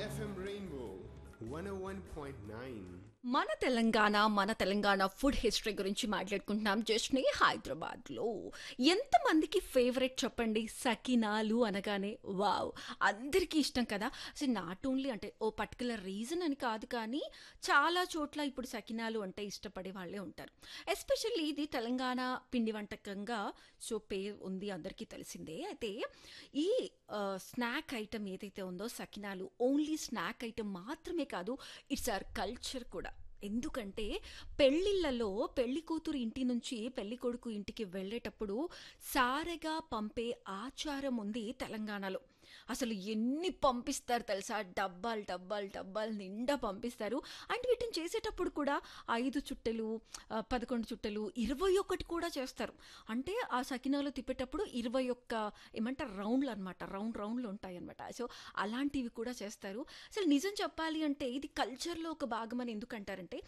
FM Rainbow 101.9. మన తెలంగాణ మన Telangana food history గురించి మాట్లాడుకుంటున్నాం జస్ట్ని హైదరాబాద్లో ఎంతమందికి ఫేవరెట్ చెప్పండి సకినాలు అనగానే వావ్ అందరికీ ఇష్టం కదా అసలు నాట్ ఓన్లీ అంటే ఓ పర్టికులర్ రీజన్ అని కాదు కానీ చాలా చోట్ల ఇప్పుడు సకినాలు అంటే ఇష్టపడే వాళ్ళే ఉంటారు ఎస్పెషల్లీ ఇది తెలంగాణ పిండి వంటకంగా సో పేరు ఉంది అందరికీ తెలిసిందే అయితే ఈ స్నాక్ ఐటమ్ ఏదైతే ఉందో సకినాలు ఓన్లీ స్నాక్ ఐటమ్ మాత్రమే కాదు ఇట్స్ ఆర్ కల్చర్ కూడా ఎందుకంటే పెళ్ళిళ్ళలో పెళ్లి కూతురు ఇంటి నుంచి పెళ్లి కొడుకు ఇంటికి వెళ్ళేటప్పుడు సారెగా పంపే ఆచారం ఉంది తెలంగాణలో అసలు ఎన్ని పంపిస్తారు తెలుసా డబ్బాలు డబ్బాలు డబ్బాలు నిండా పంపిస్తారు అండ్ వీటిని చేసేటప్పుడు కూడా ఐదు చుట్టెలు ఆ, పదకొండు చుట్టెలు ఇరవై ఒకటి కూడా చేస్తారు అంటే ఆ సకినాలు తిప్పేటప్పుడు ఇరవై ఒక్క ఏమంటారు రౌండ్లు అనమాట రౌండ్ రౌండ్లు ఉంటాయి అనమాట సో అలాంటివి కూడా చేస్తారు అసలు నిజం చెప్పాలి అంటే ఇది కల్చర్లో ఒక భాగం అని ఎందుకు అంటారంటే